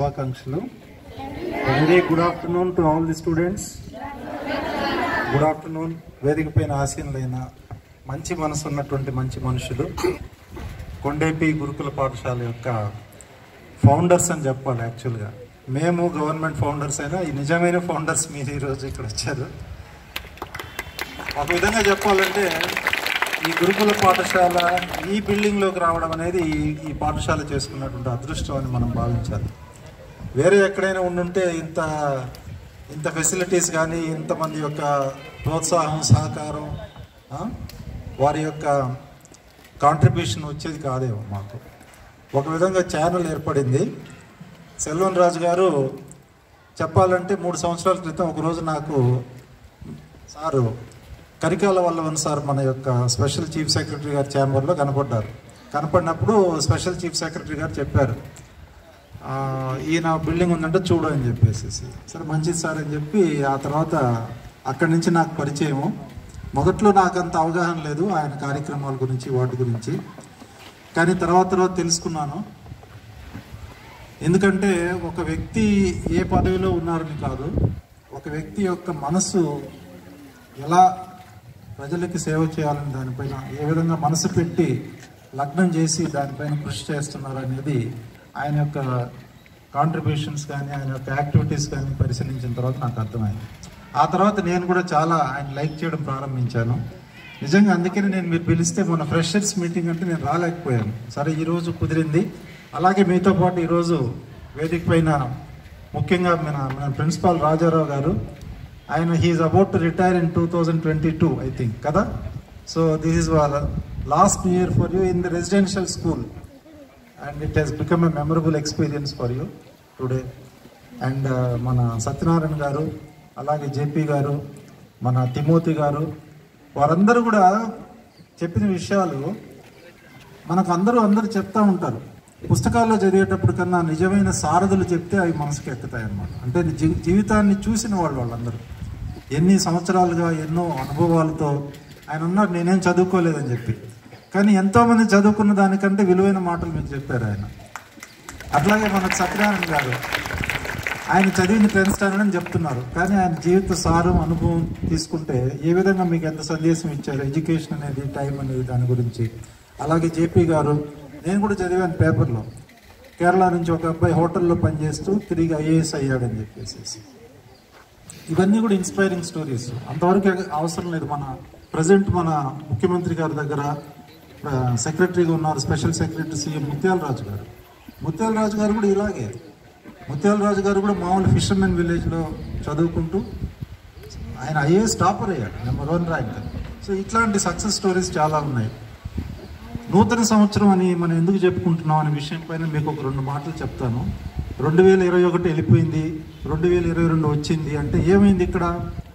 శుభాకాంక్షలు very good afternoon to all the students good afternoon వేదిక పైన ఆసీనులైన మంచి మనసు ఉన్నటువంటి మంచి మనుషులు కొండేపి గురుకుల పాఠశాల యొక్క ఫౌండర్స్ అని చెప్పాలి యాక్చువల్గా మేము గవర్నమెంట్ ఫౌండర్స్ అయినా ఈ నిజమైన ఫౌండర్స్ మీరు ఈరోజు ఇక్కడ వచ్చారు ఒక విధంగా చెప్పాలంటే ఈ గురుకుల పాఠశాల ఈ బిల్డింగ్లోకి రావడం అనేది ఈ ఈ పాఠశాల చేసుకున్నటువంటి అదృష్టం అని మనం భావించాలి వేరే ఎక్కడైనా ఉండుంటే ఇంత ఇంత ఫెసిలిటీస్ కానీ ఇంతమంది యొక్క ప్రోత్సాహం సహకారం ఆ, వారి యొక్క కాంట్రిబ్యూషన్ వచ్చేది కాదేమో మాకు ఒక విధంగా ఛానల్ ఏర్పడింది సెల్వన్ రాజు గారు చెప్పాలంటే మూడు సంవత్సరాల క్రితం ఒకరోజు నాకు సారు కరికాల వల్లవన్ సార్ మన యొక్క స్పెషల్ చీఫ్ సెక్రటరీ గారి ఛాంబర్లో కనపడ్డారు కనపడినప్పుడు స్పెషల్ చీఫ్ సెక్రటరీ గారు చెప్పారు "ఆ, ఈయన బిల్డింగ్ ఉందంటే చూడు అని చెప్పేసి సరే మంచిది సార్ అని చెప్పి ఆ తర్వాత అక్కడి నుంచి నాకు పరిచయము మొదట్లో నాకు అంత అవగాహన లేదు ఆయన కార్యక్రమాల గురించి వాటి గురించి కానీ తర్వాత తర్వాత తెలుసుకున్నాను ఎందుకంటే ఒక వ్యక్తి ఏ పదవిలో ఉన్నారని కాదు ఒక వ్యక్తి యొక్క మనసు ఎలా ప్రజలకి సేవ చేయాలని దానిపైన ఏ విధంగా మనసు పెట్టి లగ్నం చేసి దానిపైన కృషి చేస్తున్నారు అనేది ఆయన యొక్క కాంట్రిబ్యూషన్స్ కానీ ఆయన యొక్క యాక్టివిటీస్ కానీ పరిశీలించిన తర్వాత నాకు అర్థమైంది ఆ తర్వాత నేను కూడా చాలా ఆయన లైక్ చేయడం ప్రారంభించాను నిజంగా అందుకని నేను మీరు పిలిస్తే మొన్న ఫ్రెషర్స్ మీటింగ్ అంటే నేను రాలేకపోయాను సరే ఈరోజు కుదిరింది అలాగే మీతో పాటు ఈరోజు వేదిక పైన ముఖ్యంగా మన మన ప్రిన్సిపాల్ రాజారావు గారు ఆయన he's about to retire in two thousand twenty two I think కదా so this is last year for you in the residential school and it has become a memorable experience for you today and మన సత్యనారాయణ గారు అలాగే JP గారు మన Timothy గారు వారందరూ కూడా చెప్పిన విషయాలు మనకు అందరూ అందరూ చెప్తా ఉంటారు పుస్తకాల్లో చదివేటప్పుడు కన్నా నిజమైన సారథులు చెప్తే అవి మనసుకి ఎక్కుతాయి అన్నమాట అంటే జీ- జీవితాన్ని చూసిన వాళ్ళు వాళ్ళందరూ ఎన్ని సంవత్సరాలుగా ఎన్నో అనుభవాలతో ఆయన ఉన్నారు నేనేం చదువుకోలేదని చెప్పి కానీ ఎంతోమంది చదువుకున్న దానికంటే విలువైన మాటలు మీకు చెప్పారు ఆయన అట్లాగే మనకు సత్యనారాయణ గారు ఆయన చదివిన టెన్త్ స్టాండర్డ్ అని చెప్తున్నారు కానీ ఆయన జీవిత సారం అనుభవం తీసుకుంటే ఏ విధంగా మీకు ఎంత సందేశం ఇచ్చారు ఎడ్యుకేషన్ అనేది టైం అనేది దాని గురించి అలాగే జేపీ గారు నేను కూడా చదివాను పేపర్లో కేరళ నుంచి ఒక అబ్బాయి హోటల్లో పనిచేస్తూ తిరిగి ఐఏఎస్ అయ్యాడని చెప్పేసి ఇవన్నీ కూడా ఇన్స్పైరింగ్ స్టోరీస్ అంతవరకు అవసరం లేదు మన ప్రజెంట్ మన ముఖ్యమంత్రి గారి దగ్గర ఆ, సెక్రటరీగా ఉన్నారు స్పెషల్ సెక్రటరీ సీఎం ముత్యాల రాజు గారు ముత్యాల రాజు గారు కూడా ఇలాగే ముత్యాల రాజు గారు కూడా మామూలు ఫిషర్మెన్ విలేజ్లో చదువుకుంటూ ఆయన ఐఏఎస్ టాపర్ అయ్యాడు నెంబర్ వన్ ర్యాంక్ సో ఇట్లాంటి సక్సెస్ స్టోరీస్ చాలా ఉన్నాయి నూతన సంవత్సరం అని మనం ఎందుకు చెప్పుకుంటున్నాం అనే విషయం పైన మీకు ఒక రెండు మాటలు చెప్తాను రెండు వేల ఇరవై ఒకటి వెళ్ళిపోయింది రెండు వేల ఇరవై రెండు వచ్చింది అంటే ఏమైంది ఇక్కడ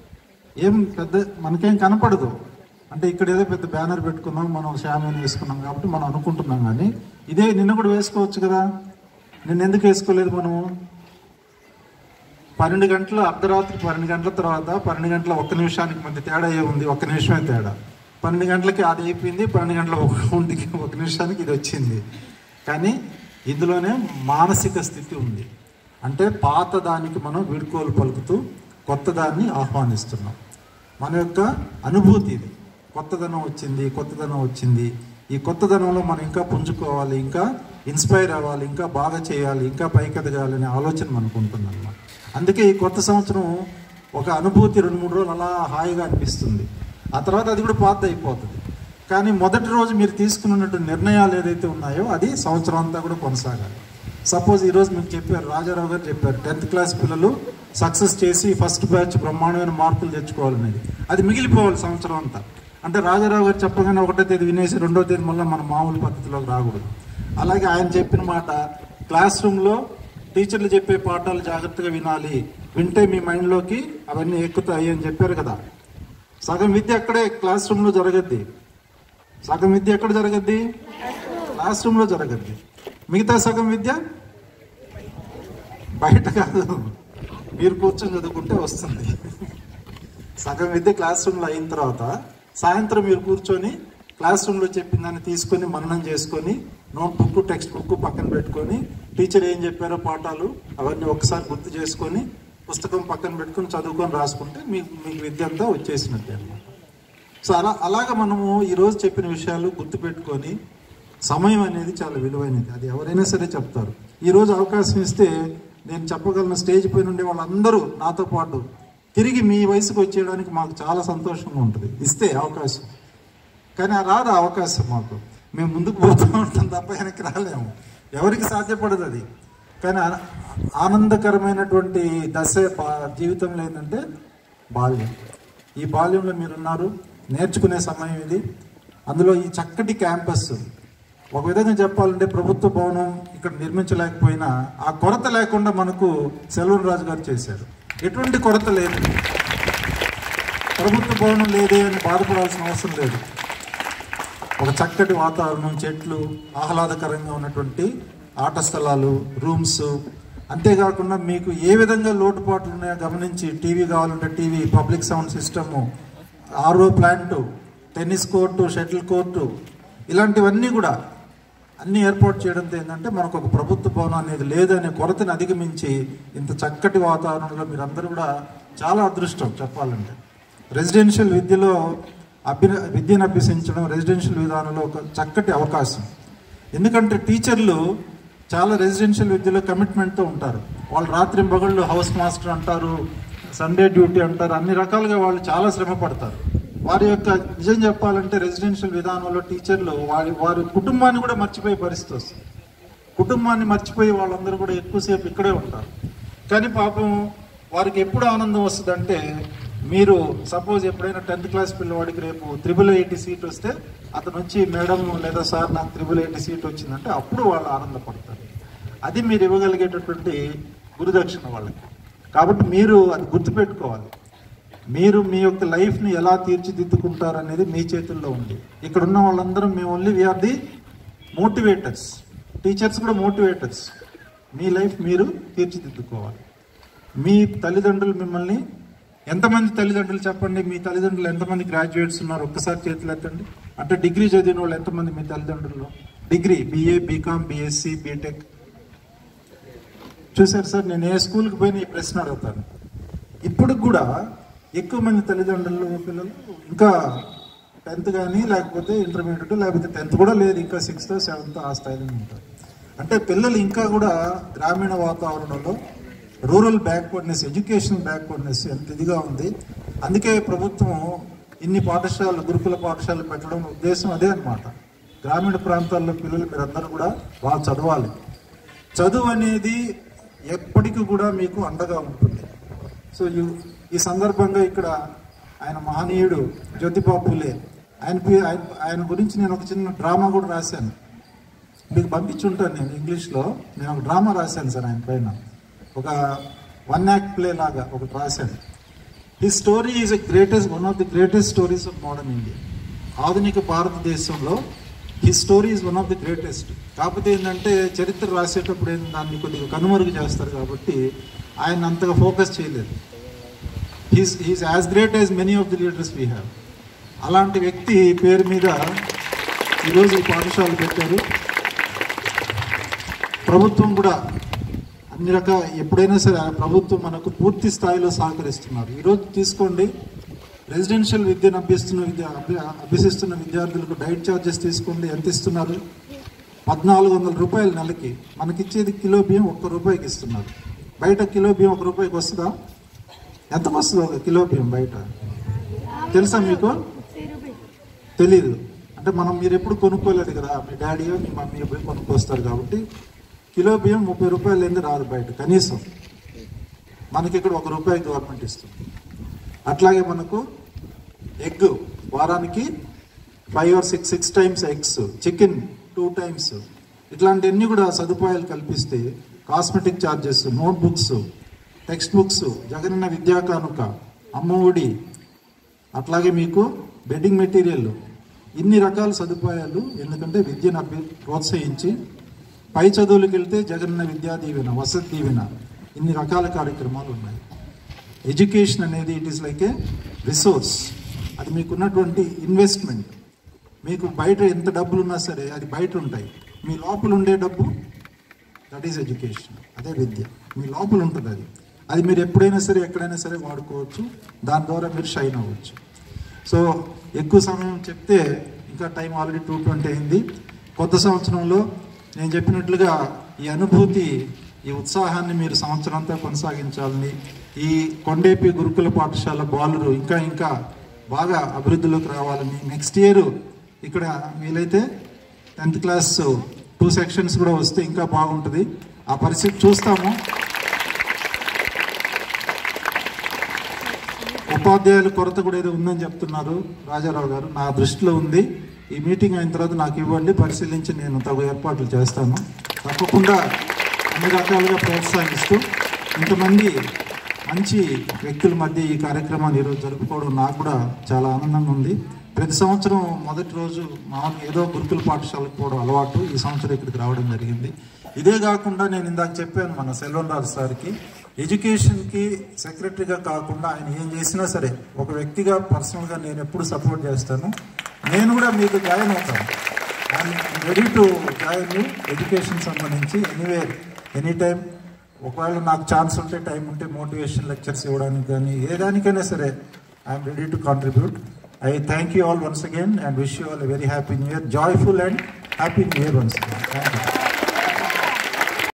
ఏం పెద్ద మనకేం కనపడదు అంటే ఇక్కడ ఏదో పెద్ద బ్యానర్ పెట్టుకున్నాం మనం షామీన్ వేసుకున్నాం కాబట్టి మనం అనుకుంటున్నాం కానీ ఇదే నిన్న కూడా వేసుకోవచ్చు కదా నిన్న ఎందుకు వేసుకోలేదు మనము పన్నెండు గంటల అర్ధరాత్రి పన్నెండు గంటల తర్వాత పన్నెండు గంటల ఒక్క నిమిషానికి మధ్య తేడా ఏ ఉంది ఒక్క నిమిషమే తేడా పన్నెండు గంటలకి అది అయిపోయింది పన్నెండు గంటల ఒక ఒంటికి ఒక నిమిషానికి ఇది వచ్చింది కానీ ఇందులోనే మానసిక స్థితి ఉంది అంటే పాత దానికి మనం వీడ్కోలు పలుకుతూ కొత్త దాన్ని ఆహ్వానిస్తున్నాం మన యొక్క అనుభూతి ఇది కొత్తదనం వచ్చింది కొత్తదనం వచ్చింది ఈ కొత్తదనంలో మనం ఇంకా పుంజుకోవాలి ఇంకా ఇన్స్పైర్ అవ్వాలి ఇంకా బాగా చేయాలి ఇంకా పైకెదగాలి అనే ఆలోచన మనకు ఉంటుంది అనమాట అందుకే ఈ కొత్త సంవత్సరం ఒక అనుభూతి రెండు మూడు రోజులు అలా హాయిగా అనిపిస్తుంది ఆ తర్వాత అది కూడా పాత అయిపోతుంది కానీ మొదటి రోజు మీరు తీసుకున్నట్టు నిర్ణయాలు ఏదైతే ఉన్నాయో అది సంవత్సరం అంతా కూడా కొనసాగాలి సపోజ్ ఈరోజు మీకు చెప్పారు రాజారావు గారు చెప్పారు టెన్త్ క్లాస్ పిల్లలు సక్సెస్ చేసి ఫస్ట్ బ్యాచ్ బ్రహ్మాండమైన మార్కులు తెచ్చుకోవాలనేది అది మిగిలిపోవాలి సంవత్సరం అంతా అంటే రాజారావు గారు చెప్పగానే ఒకటో తేదీ వినేసి రెండో తేదీ మళ్ళీ మన మామూలు పద్ధతిలోకి రాకూడదు అలాగే ఆయన చెప్పిన మాట క్లాస్ రూమ్లో టీచర్లు చెప్పే పాఠాలు జాగ్రత్తగా వినాలి వింటే మీ మైండ్లోకి అవన్నీ ఎక్కుతాయి అని చెప్పారు కదా సగం విద్య అక్కడే క్లాస్ రూమ్లో జరగద్ది సగం విద్య ఎక్కడ జరగద్ది క్లాస్ రూమ్లో జరగద్ది మిగతా సగం విద్య బయట కాదు మీరు కూర్చొని చదువుకుంటే వస్తుంది సగం విద్య క్లాస్ రూమ్లో అయిన తర్వాత సాయంత్రం మీరు కూర్చొని క్లాస్ రూమ్లో చెప్పిన దాన్ని తీసుకొని మననం చేసుకొని నోట్ బుక్ టెక్స్ట్ బుక్ పక్కన పెట్టుకొని టీచర్ ఏం చెప్పారో పాఠాలు అవన్నీ ఒకసారి గుర్తు చేసుకొని పుస్తకం పక్కన పెట్టుకొని చదువుకొని రాసుకుంటే మీకు మీకు విద్య అంతా వచ్చేసినట్టే అన్నమాట సో అలా అలాగ మనము ఈరోజు చెప్పిన విషయాలు గుర్తుపెట్టుకొని సమయం అనేది చాలా విలువైనది అది ఎవరైనా సరే చెప్తారు ఈరోజు అవకాశం ఇస్తే నేను చెప్పగలను స్టేజ్ పైన ఉండే వాళ్ళందరూ నాతో పాటు తిరిగి మీ వయసుకు వచ్చేయడానికి మాకు చాలా సంతోషంగా ఉంటుంది ఇస్తే అవకాశం కానీ ఆ రాదు ఆ అవకాశం మాకు మేము ముందుకు పోతూ ఉంటాం తప్ప వెనక్కి రాలేము ఎవరికి సాధ్యపడదు అది కానీ ఆ- ఆనందకరమైనటువంటి దశ బా- జీవితంలో ఏంటంటే బాల్యం ఈ బాల్యంలో మీరున్నారు నేర్చుకునే సమయం ఇది అందులో ఈ చక్కటి క్యాంపస్ ఒక విధంగా చెప్పాలంటే ప్రభుత్వ భవనం ఇక్కడ నిర్మించలేకపోయినా ఆ కొరత లేకుండా మనకు సెల్వన్ రాజు గారు చేశారు ఎటువంటి కొరత లేదు ప్రభుత్వ భవనం లేదే అని బాధపడాల్సిన అవసరం లేదు ఒక చక్కటి వాతావరణం చెట్లు ఆహ్లాదకరంగా ఉన్నటువంటి ఆట స్థలాలు రూమ్స్ అంతేకాకుండా మీకు ఏ విధంగా లోటుపాట్లు ఉన్నాయో గమనించి టీవీ కావాలంటే TV public sound system RO plant tennis court shuttle court ఇలాంటివన్నీ కూడా అన్ని ఏర్పాటు చేయడంతో ఏంటంటే మనకు ఒక ప్రభుత్వ భవనం అనేది లేదనే కొరతను అధిగమించి ఇంత చక్కటి వాతావరణంలో మీరందరూ కూడా చాలా అదృష్టం చెప్పాలంటే రెసిడెన్షియల్ విద్యలో అభ్య విద్యను అభ్యసించడం రెసిడెన్షియల్ విధానంలో ఒక చక్కటి అవకాశం ఎందుకంటే టీచర్లు చాలా రెసిడెన్షియల్ విద్యలో కమిట్మెంట్తో ఉంటారు వాళ్ళు రాత్రి పగళ్ళు హౌస్ మాస్టర్ అంటారు సండే డ్యూటీ అంటారు అన్ని రకాలుగా వాళ్ళు చాలా శ్రమ పడతారు వారి యొక్క నిజం చెప్పాలంటే రెసిడెన్షియల్ విధానంలో టీచర్లు వారి వారి కుటుంబాన్ని కూడా మర్చిపోయే పరిస్థితి వస్తుంది కుటుంబాన్ని మర్చిపోయి వాళ్ళందరూ కూడా ఎక్కువసేపు ఇక్కడే ఉంటారు కానీ పాపం వారికి ఎప్పుడు ఆనందం వస్తుందంటే మీరు సపోజ్ ఎప్పుడైనా టెన్త్ క్లాస్ పిల్లవాడికి రేపు త్రిబుల్ ఎయిటీ సీట్ వస్తే అతను వచ్చి మేడం లేదా సార్ నాకు త్రిబుల్ ఎయిటీ సీట్ వచ్చిందంటే అప్పుడు వాళ్ళు ఆనందపడతారు అది మీరు ఇవ్వగలిగేటటువంటి గురుదక్షిణ వాళ్ళకి కాబట్టి మీరు అది గుర్తుపెట్టుకోవాలి మీరు మీ యొక్క లైఫ్ని ఎలా తీర్చిదిద్దుకుంటారు అనేది మీ చేతుల్లో ఉంది ఇక్కడ ఉన్న వాళ్ళందరం మేము only we're the motivators teachers కూడా మోటివేటర్స్ మీ లైఫ్ మీరు తీర్చిదిద్దుకోవాలి మీ తల్లిదండ్రులు మిమ్మల్ని ఎంతమంది తల్లిదండ్రులు చెప్పండి మీ తల్లిదండ్రులు ఎంతమంది గ్రాడ్యుయేట్స్ ఉన్నారు ఒక్కసారి చేతులు ఎత్తండి అంటే డిగ్రీ చదివిన వాళ్ళు ఎంతమంది మీ తల్లిదండ్రులు degree BA BCom BSc BTech చూసారు సార్ నేను ఏ స్కూల్కి పోయినా ఈ ప్రశ్న అడుగుతాను ఇప్పుడు కూడా ఎక్కువ మంది తల్లిదండ్రులు పిల్లలు ఇంకా టెన్త్ కానీ లేకపోతే ఇంటర్మీడియట్ లేకపోతే టెన్త్ కూడా లేదు ఇంకా సిక్స్త్ సెవెంత్ ఆ స్థాయిలో ఉంటారు అంటే పిల్లలు ఇంకా కూడా గ్రామీణ వాతావరణంలో రూరల్ బ్యాక్వర్డ్నెస్ ఎడ్యుకేషన్ బ్యాక్వర్డ్నెస్ ఎంత ఇదిగా ఉంది అందుకే ప్రభుత్వం ఇన్ని పాఠశాలలు గురుకుల పాఠశాలలు పెట్టడం ఉద్దేశం అదే అన్నమాట గ్రామీణ ప్రాంతాల్లో పిల్లలు మీరందరూ కూడా బాగా చదవాలి చదువు అనేది ఎప్పటికీ కూడా మీకు అండగా ఉంటుంది సో ఈ- ఈ సందర్భంగా ఇక్కడ ఆయన మహనీయుడు జ్యోతిబా పూలే ఆయన పే- ఆయన- ఆయన గురించి నేను ఒక చిన్న డ్రామా కూడా రాశాను మీకు పంపించుంటాను నేను ఇంగ్లీష్లో నేను ఒక డ్రామా రాశాను సార్ ఆయన పైన ఒక వన్ యాక్ట్ ప్లే లాగా ఒకటి రాశాను ఈ story is a greatest one of the greatest stories of modern India ఆధునిక భారతదేశంలో ఈ story is one of the greatest కాకపోతే ఏంటంటే చరిత్ర రాసేటప్పుడు ఏంటి దాన్ని కొద్దిగా కనుమరుగు చేస్తారు కాబట్టి ఆయన అంతగా ఫోకస్ చేయలేదు he's he's as great as many of the leaders we have అలాంటి వ్యక్తి పేరు మీద ఈరోజు ఈ పాఠశాల పెట్టారు ప్రభుత్వం కూడా అన్ని రకాల ఎప్పుడైనా సరే ఆ ప్రభుత్వం మనకు పూర్తి స్థాయిలో సహకరిస్తున్నారు ఈరోజు తీసుకోండి రెసిడెన్షియల్ విద్యను అభ్యస్తున్న విద్య అభ్య- అభ్యసిస్తున్న విద్యార్థులకు డైట్ ఛార్జెస్ తీసుకోండి ఎంత ఇస్తున్నారు పద్నాలుగు వందల రూపాయలు నెలకి మనకిచ్చేది కిలో బియ్యం ఒక్క రూపాయికి ఇస్తున్నారు బయట కిలో బియ్యం ఒక రూపాయికి వస్తుందా ఎంతకు వస్తుంది ఒక కిలో బియ్యం బయట తెలుసా మీకు తెలీదు అంటే మనం మీరు ఎప్పుడు కొనుక్కోలేదు కదా మీ డాడీ మీ మమ్మీ పోయి కొనుక్కొస్తారు కాబట్టి కిలో బియ్యం ముప్పై రూపాయలు ఏంది రాదు బయట కనీసం మనకి ఇక్కడ ఒక రూపాయి గవర్నమెంట్ ఇస్తుంది అట్లాగే మనకు ఎగ్ వారానికి five or six six times eggs chicken two times ఇట్లాంటివన్నీ కూడా సదుపాయాలు కల్పిస్తే cosmetic charges note books text books Jagananna Vidya Kanuka Amma Vodi అట్లాగే మీకు బెడ్డింగ్ మెటీరియల్ ఇన్ని రకాల సదుపాయాలు ఎందుకంటే విద్యను అభ్య ప్రోత్సహించి పై చదువులకు వెళ్తే జగనన్న విద్యా దీవెన వసతి దీవెన ఇన్ని రకాల కార్యక్రమాలు ఉన్నాయి ఎడ్యుకేషన్ అనేది it is like a resource అది మీకున్నటువంటి ఇన్వెస్ట్మెంట్ మీకు బయట ఎంత డబ్బులు ఉన్నా సరే అది బయట ఉంటాయి మీ లోపల ఉండే డబ్బు దట్ ఈస్ ఎడ్యుకేషన్ అదే విద్య మీ లోపల ఉంటుంది అది అది మీరు ఎప్పుడైనా సరే ఎక్కడైనా సరే వాడుకోవచ్చు దాని ద్వారా మీరు షైన్ అవ్వచ్చు సో ఎక్కువ సమయం చెప్తే ఇంకా టైం ఆల్రెడీ టూ ట్వంటీ అయింది కొత్త సంవత్సరంలో నేను చెప్పినట్లుగా ఈ అనుభూతి ఈ ఉత్సాహాన్ని మీరు సంవత్సరం అంతా కొనసాగించాలని ఈ కొండేపి గురుకుల పాఠశాల బాలురు ఇంకా ఇంకా బాగా అభివృద్ధిలోకి రావాలని నెక్స్ట్ ఇయర్ ఇక్కడ వీలైతే టెన్త్ క్లాస్ టూ సెక్షన్స్ కూడా వస్తే ఇంకా బాగుంటుంది ఆ పరిస్థితి చూస్తాము ఉపాధ్యాయుల కొరత కూడా ఏదో ఉందని చెప్తున్నారు రాజారావు గారు నా దృష్టిలో ఉంది ఈ మీటింగ్ అయిన తర్వాత నాకు ఇవ్వండి పరిశీలించి నేను తగు ఏర్పాట్లు చేస్తాను తప్పకుండా అన్ని రకాలుగా ప్రోత్సహిస్తూ ఇంతమంది మంచి వ్యక్తుల మధ్య ఈ కార్యక్రమాన్ని ఈరోజు జరుపుకోవడం నాకు కూడా చాలా ఆనందంగా ఉంది ప్రతి సంవత్సరం మొదటి రోజు మామూలు ఏదో గురుకుల పాఠశాలకు పోవడం అలవాటు ఈ సంవత్సరం ఇక్కడికి రావడం జరిగింది ఇదే కాకుండా నేను ఇందాక చెప్పాను మన సెల్వన్ రాజు సార్కి ఎడ్యుకేషన్కి సెక్రటరీగా కాకుండా ఆయన ఏం చేసినా సరే ఒక వ్యక్తిగా పర్సనల్గా నేను ఎప్పుడు సపోర్ట్ చేస్తాను నేను కూడా మీకు జాయిన్ అవుతాను I'm ready to join you education సంబంధించి ఎనీవేర్ ఎనీ టైం ఒకవేళ నాకు ఛాన్స్ ఉంటే టైం ఉంటే మోటివేషన్ లెక్చర్స్ ఇవ్వడానికి కానీ ఏ దానికైనా సరే I'm ready to contribute I thank you all once again and wish you all a very happy new year joyful and happy new year once again thank you